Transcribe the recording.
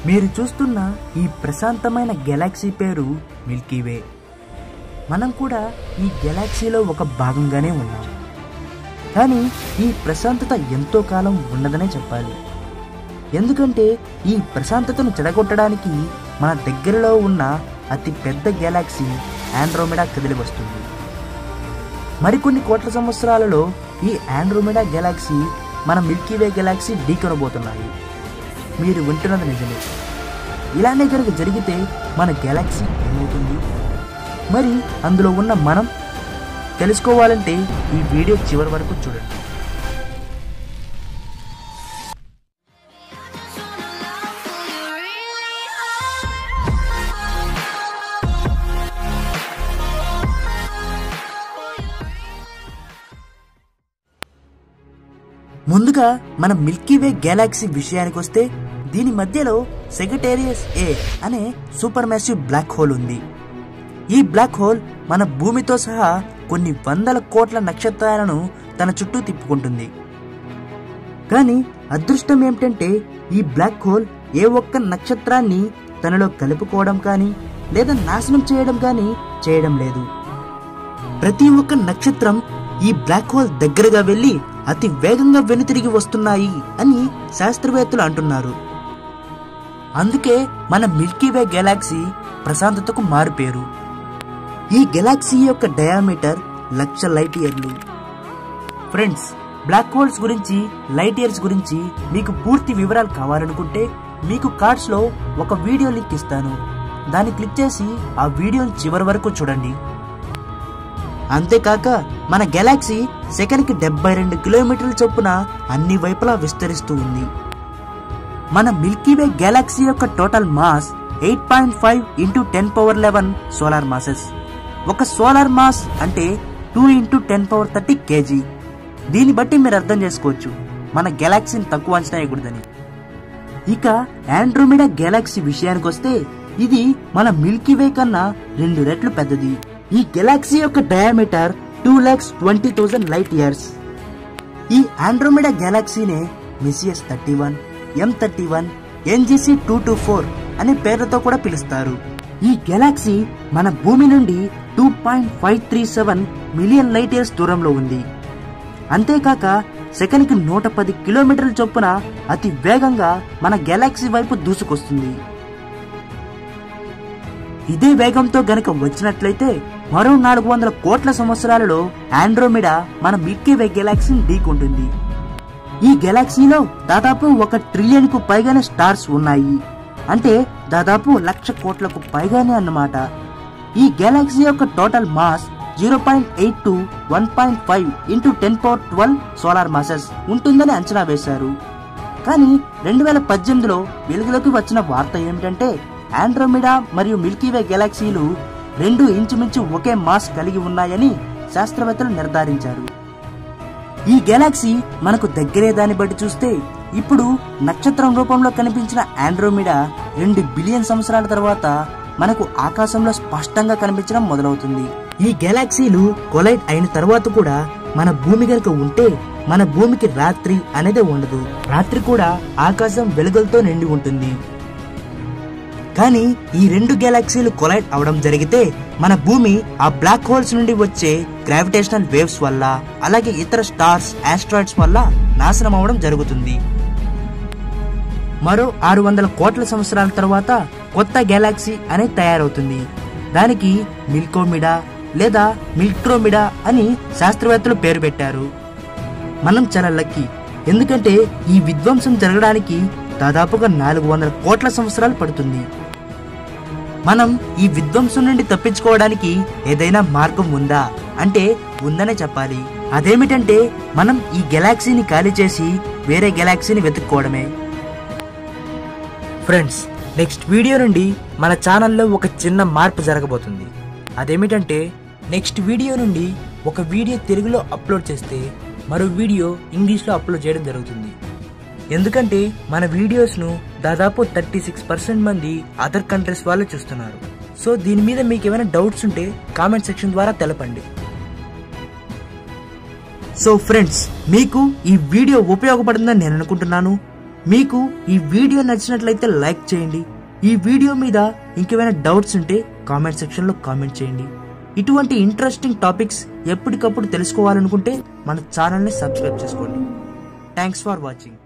మీరు చూస్తున్న ఈ ప్రశాంతమైన గెలాక్సీ పేరు మిల్కీవే మనం కూడా ఈ గెలాక్సీలో ఒక భాగంగానే ఉన్నాం కానీ ఈ ప్రశాంతత ఎంతో కాలం ఉండదనే చెప్పాలి ఎందుకంటే ఈ ప్రశాంతతను చెడగొట్టడానికి మన దగ్గరలో ఉన్న అతి పెద్ద గెలాక్సీ ఆండ్రోమెడా కదిలి వస్తుంది మరికొన్ని కోట్ల సంవత్సరాలలో ఈ ఆండ్రోమెడా గెలాక్సీ మన మిల్కీవే గెలాక్సీ ఢీకొనబోతున్నాయి మీరు వింటున్నది నిజమే ఇలానే కనుక జరిగితే మన గెలాక్సీ ఏమవుతుంది మరి అందులో ఉన్న మనం తెలుసుకోవాలంటే ఈ వీడియో చివరి వరకు చూడండి ముందుగా మన మిల్కీవే గెలాక్సీ విషయానికి వస్తే దీని మధ్యలో సెక్రటేరియస్ ఏ అనే సూపర్ మ్యాసివ్ బ్లాక్ హోల్ ఉంది ఈ బ్లాక్ హోల్ మన భూమితో సహా కొన్ని వందల కోట్ల నక్షత్రాలను తన చుట్టూ తిప్పుకుంటుంది కానీ అదృష్టం ఏమిటంటే ఈ బ్లాక్ హోల్ ఏ ఒక్క నక్షత్రాన్ని తనలో కలుపుకోవడం కానీ లేదా నాశనం చేయడం కానీ చేయడం లేదు ప్రతి ఒక్క నక్షత్రం ఈ బ్లాక్ హోల్ దగ్గరగా వెళ్లి అతి వేగంగా వెనుతిరిగి వస్తున్నాయి అని శాస్త్రవేత్తలు అంటున్నారు అందుకే మన మిల్కీవే గెలాక్సీ ప్రశాంతతకు మారుపేరు ఈ గెలాక్సీ యొక్క డయామీటర్ లక్ష లైట్ ఇయర్లు ఫ్రెండ్స్ బ్లాక్ హోల్స్ గురించి లైట్ ఇయర్స్ గురించి మీకు పూర్తి వివరాలు కావాలనుకుంటే మీకు కార్డ్స్ లో ఒక వీడియో లింక్ ఇస్తాను దాన్ని క్లిక్ చేసి ఆ వీడియోని చివరి వరకు చూడండి అంతేకాక మన గెలాక్సీ సెకండ్కి డెబ్బై రెండు కిలోమీటర్ల చొప్పున అన్ని వైపులా విస్తరిస్తూ ఉంది మన మిల్కీవే గెలాక్సీ యొక్క total mass eight point five into ten power eleven solar masses ఒక సోలార్ మాస్ అంటే two into ten power thirty KG దీన్ని బట్టి మీరు అర్థం చేసుకోవచ్చు మన గెలాక్సీని తక్కువ అంచనా వేయకూడదని ఇక ఆండ్రోమిడా గెలాక్సీ విషయానికి వస్తే ఇది మన మిల్కీవే కన్నా రెండు రెట్లు పెద్దది ఈ గెలాక్సీ యొక్క diameter two lakhs twenty thousand light years ఈ ఆండ్రోమిడా గెలాక్సీనే Messier thirty one M thirty one NGC two two four అనే పేర్లతో కూడా పిలుస్తారు ఈ గెలాక్సీ మన భూమి నుండి two point five three seven million light years దూరంలో ఉంది అంతేకాక సెకండ్కి నూట పది కిలోమీటర్ల చొప్పున అతి వేగంగా మన గెలాక్సీ వైపు దూసుకొస్తుంది ఇదే వేగంతో గనక వచ్చినట్లయితే మరో నాలుగు వందల కోట్ల సంవత్సరాలలో ఆండ్రోమిడా మన మిల్కీవే గెలాక్సీని ఢీకొంటుంది ఈ గెలాక్సీలో దాదాపు ఒక ట్రిలియన్ కు పైగానే స్టార్స్ ఉన్నాయి అంటే దాదాపు లక్ష కోట్లకు పైగానే అన్నమాట ఈ గెలాక్సీ యొక్క total mass zero point eight to one point five into ten power twelve solar masses ఉంటుందని అంచనా వేశారు కానీ రెండు వేల పద్దెనిమిదిలో వెలుగులోకి వచ్చిన వార్త ఏమిటంటే ఆండ్రోమిడా మరియు మిల్కీవే గెలాక్సీలు రెండు ఇంచుమించు ఒకే మాస్ కలిగి ఉన్నాయని శాస్త్రవేత్తలు నిర్ధారించారు ఈ గెలాక్సీ మనకు దగ్గరే దాన్ని బట్టి చూస్తే ఇప్పుడు నక్షత్రం రూపంలో కనిపించిన ఆండ్రోమిడా రెండు బిలియన్ సంవత్సరాల తర్వాత మనకు ఆకాశంలో స్పష్టంగా కనిపించడం మొదలవుతుంది ఈ గెలాక్సీలు కొలైడ్ అయిన తర్వాత కూడా మన భూమి కనుక ఉంటే మన భూమికి రాత్రి అనేది ఉండదు రాత్రి కూడా ఆకాశం వెలుగులతో నిండి ఉంటుంది కానీ ఈ రెండు గెలాక్సీలు కొలైడ్ అవడం జరిగితే మన భూమి ఆ బ్లాక్ హోల్స్ నుండి వచ్చే గ్రావిటేషనల్ వేవ్స్ వల్ల అలాగే ఇతర స్టార్స్ ఆస్ట్రాయిడ్స్ వల్ల నాశనం అవడం జరుగుతుంది మరో ఆరు వందల కోట్ల సంవత్సరాల తర్వాత కొత్త గెలాక్సీ అనేది తయారవుతుంది దానికి మిల్కోమిడా లేదా మిల్ట్రోమిడా అని శాస్త్రవేత్తలు పేరు పెట్టారు మనం చాలా లక్కీ ఎందుకంటే ఈ విధ్వంసం జరగడానికి దాదాపుగా నాలుగు వందల కోట్ల సంవత్సరాలు పడుతుంది మనం ఈ విధ్వంసం నుండి తప్పించుకోవడానికి ఏదైనా మార్గం ఉందా అంటే ఉందనే చెప్పాలి అదేమిటంటే మనం ఈ గెలాక్సీని ఖాళీ చేసి వేరే గెలాక్సీని వెతుక్కోవడమే ఫ్రెండ్స్ నెక్స్ట్ వీడియో నుండి మన ఛానల్లో ఒక చిన్న మార్పు జరగబోతుంది అదేమిటంటే నెక్స్ట్ వీడియో నుండి ఒక వీడియో తెలుగులో అప్లోడ్ చేస్తే మరో వీడియో ఇంగ్లీష్లో అప్లోడ్ చేయడం జరుగుతుంది ఎందుకంటే మన వీడియోస్ను దాదాపు థర్టీ సిక్స్ పర్సెంట్ మంది అదర్ కంట్రీస్ వాళ్ళు చూస్తున్నారు సో దీని మీద మీకు ఏమైనా డౌట్స్ ఉంటే కామెంట్ సెక్షన్ ద్వారా తెలపండి సో ఫ్రెండ్స్ మీకు ఈ వీడియో ఉపయోగపడుతుందని నేను అనుకుంటున్నాను మీకు ఈ వీడియో నచ్చినట్లయితే లైక్ చేయండి ఈ వీడియో మీద ఇంకేమైనా డౌట్స్ ఉంటే కామెంట్ సెక్షన్లో కామెంట్ చేయండి ఇటువంటి ఇంట్రెస్టింగ్ టాపిక్స్ ఎప్పటికప్పుడు తెలుసుకోవాలనుకుంటే మన ఛానల్ని సబ్స్క్రైబ్ చేసుకోండి థ్యాంక్స్ ఫర్ వాచింగ్